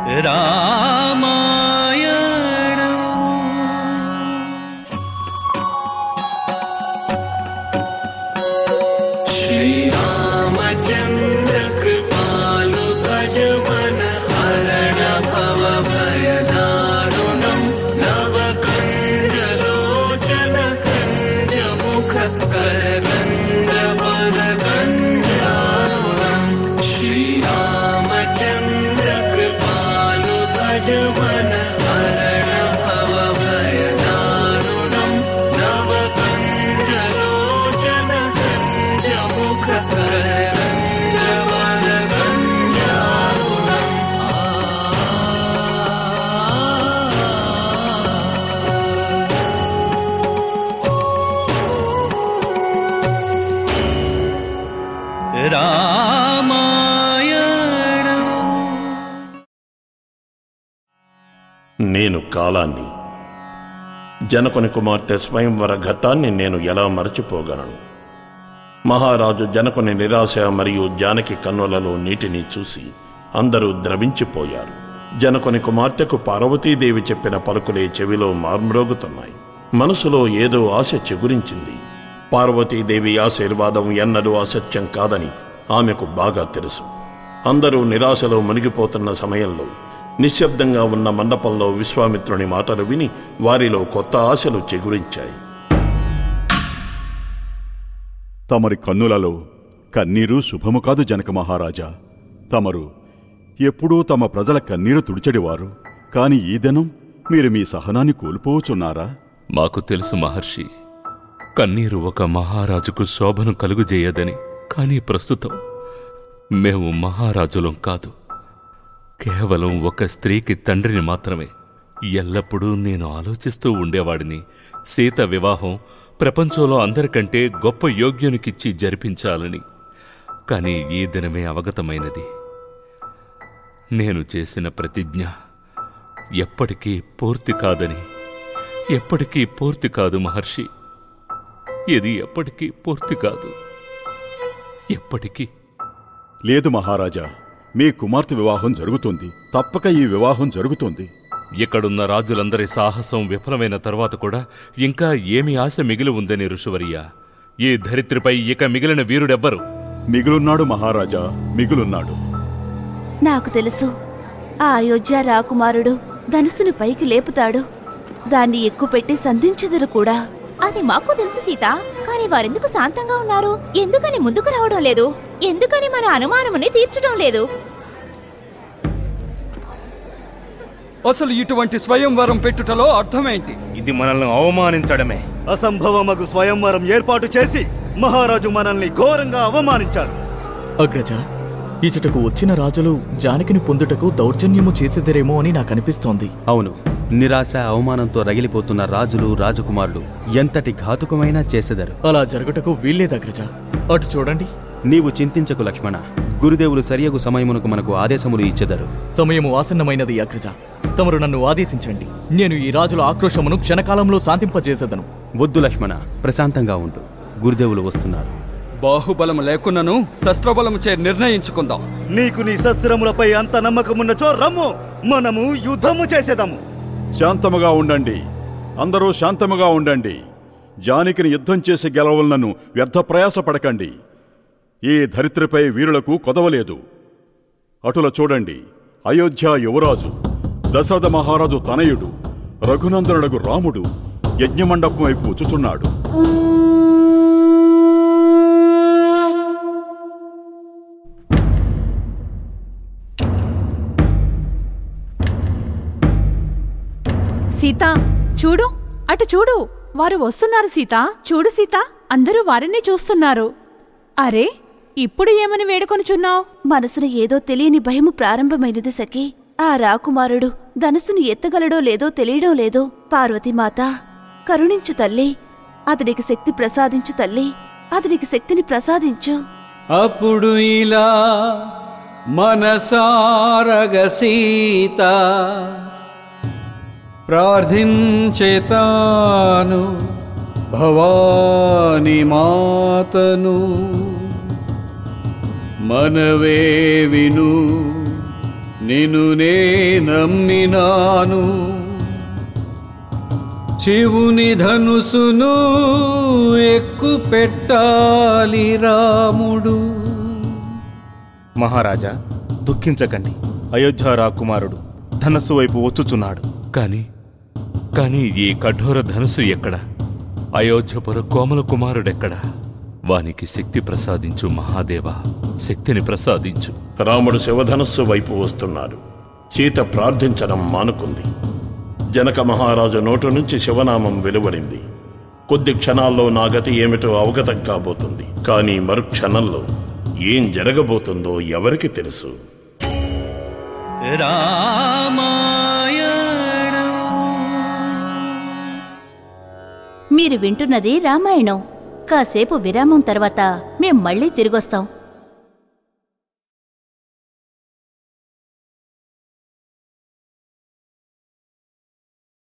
రామాయణం श्रीरामचन्द्र कृपालु भज मन हरण भव भयदारुणम् नवकण्डलोचन कञ्ज मुख करकण्ड वरकण्डारुणम् श्रीरामचन्द्र कृपालु भज मन हरण भव भयदारुणम् नवकण्डलोचन कञ्ज मुख करकण्ड वरकण्डारुणम् రామాయణం నేను కాలాన్ని జనకుని కుమార్తె స్వయంవర ఘట్టాన్ని నేను ఎలా మరచిపోగలను మహారాజు జనకుని నిరాశ మరియు జానకి కన్నులలో నీటిని చూసి అందరూ ద్రవించిపోయారు జనకుని కుమార్తెకు పార్వతీదేవి చెప్పిన పలుకులే చెవిలో మార్మ్రోగుతున్నాయి మనసులో ఏదో ఆశ చిగురించింది పార్వతీదేవి ఆశీర్వాదం ఎన్నడూ అసత్యం కాదని ఆమెకు బాగా తెలుసు అందరూ నిరాశలో మునిగిపోతున్న సమయంలో నిశ్శబ్దంగా ఉన్న మండపంలో విశ్వామిత్రుని మాటలు విని వారిలో కొత్త ఆశలు చిగురించాయి తమరి కన్నులలో కన్నీరు శుభము కాదు జనక మహారాజా తమరు ఎప్పుడూ తమ ప్రజల కన్నీరు తుడిచెడివారు కాని ఈ దినం మీరు మీ సహనాన్ని కోల్పోవచున్నారా మాకు తెలుసు మహర్షి కన్నీరు ఒక మహారాజుకు శోభను కలుగుజేయదని కానీ ప్రస్తుతం మేము మహారాజులం కాదు కేవలం ఒక స్త్రీకి తండ్రిని మాత్రమే ఎల్లప్పుడూ నేను ఆలోచిస్తూ ఉండేవాడిని సీత వివాహం ప్రపంచంలో అందరికంటే గొప్ప యోగ్యునికిచ్చి జరిపించాలని కానీ ఈ దినమే అవగతమైనది నేను చేసిన ప్రతిజ్ఞ ఎప్పటికీ పూర్తి కాదని ఎప్పటికీ పూర్తి కాదు మహర్షి ఇది ఎప్పటికీ పూర్తి కాదు ఎప్పటికీ లేదు మహారాజా మీ కుమార్తె వివాహం జరుగుతుంది తప్పక ఈ వివాహం జరుగుతుంది ఇక్కడున్న రాజులందరి సాహసం విఫలమైన తర్వాత కూడా ఇంకా ఏమి ఆశ మిగిలి ఉందని ఋషువర్య ఈ ధరిత్రిపై ఇక మిగిలిన వీరుడెవ్వరు మిగులున్నాడు మహారాజా మిగులున్నాడు నాకు తెలుసు ఆ అయోధ్య రాకుమారుడు ధనుసుని పైకి లేపుతాడు దాన్ని ఎక్కుపెట్టి సంధించెదరు కూడా అది మాకు తెలుసు సీత కానీ వారెందుకు శాంతంగా ఉన్నారు ఎందుకని ముందుకు రావడం లేదు ఎందుకని మన అనుమానముని తీర్చడం లేదు అసలు ఇటువంటి స్వయంవరం పెట్టుటలో అర్థమేంటి ఇది మనల్ని అవమానించడమే అసంభవమగు స్వయంవరం ఏర్పాటు చేసి మహారాజు మనల్ని ఘోరంగా అవమానించారు అగ్రజ ఇచటకు వచ్చిన రాజులు జానకిని పొందుటకు దౌర్జన్యము చేసేదిరేమో అని నాకు అనిపిస్తోంది అవును నిరాశ అవమానంతో రగిలిపోతున్న రాజులు రాజకుమారులు ఎంతటి ఘాతుకమైనా చేసెదరు అలా జరుగుటకు వీల్లేదు అగ్రజ అటు చూడండి నీవు చింతించకు లక్ష్మణ గురుదేవులు సరియగు సమయమునకు మనకు ఆదేశములు ఇచ్చెదరు సమయము ఆసన్నమైనది అగ్రజ తమరు నన్ను ఆదేశించండి నేను ఈ రాజుల ఆక్రోశమును క్షణకాలంలో శాంతింపజేసేదను వద్దు లక్ష్మణ ప్రశాంతంగా ఉండు గురుదేవులు వస్తున్నారు బాహుబలము లేకున్నను శస్త్రబలము చే నిర్ణయించుకుందాం నీకు నీ శస్త్రములపై అంత నమ్మకమున్నచో రమ్ము మనము యుద్ధము చేసేదాము శాంతముగా ఉండండి అందరూ శాంతముగా ఉండండి జానకిని యుద్ధం చేసి గెలవలనను వ్యర్థ ప్రయాస పడకండి ఈ ధరిత్రిపై వీరులకు కొదవలేదు అటుల చూడండి అయోధ్య యువరాజు దశరథ మహారాజు తనయుడు రఘునందనుడగు రాముడు యజ్ఞమండపం వైపు వచ్చుచున్నాడు సీత చూడు అటు చూడు వారు వస్తున్నారు సీత చూడు సీత అందరూ వారిని చూస్తున్నారు అరే ఇప్పుడు ఏమని వేడుకొనుచున్నావు మనసున ఏదో తెలియని భయము ప్రారంభమైనది సఖి ఆ రాకుమారుడు ధనుసును ఎత్తగలడో లేదో తెలియడం లేదో పార్వతీమాత కరుణించు తల్లి అతడికి శక్తి ప్రసాదించు తల్లి అతడికి శక్తిని ప్రసాదించు అప్పుడు ఇలా మనసారగ సీత ప్రార్థించేతాను భవాని మాతను మనవే విను నిన్ను నే నమ్మినాను శివుని ధనుసును ఎక్కు పెట్టాలి రాముడు మహారాజా దుఃఖించకండి అయోధ్య రాకుమారుడు ధనస్సు వైపు వచ్చుచున్నాడు కాని కాని ఈ కఠోర ధనుసు ఎక్కడ అయోధ్యపుర కోమల కుమారుడెక్కడ వానికి శక్తి ప్రసాదించు మహాదేవా శక్తిని ప్రసాదించు రాముడు శివధనస్సు వైపు వస్తున్నాడు సీత ప్రార్థించడం మానుకుంది జనక మహారాజు నోటు నుంచి శివనామం వెలువడింది కొద్ది క్షణాల్లో నా గతి ఏమిటో అవగతం కాబోతుంది కానీ మరుక్షణంలో ఏం జరగబోతుందో ఎవరికి తెలుసు మీరు వింటున్నది రామాయణం కాసేపు విరామం తర్వాత మేం మళ్ళీ తిరిగొస్తాం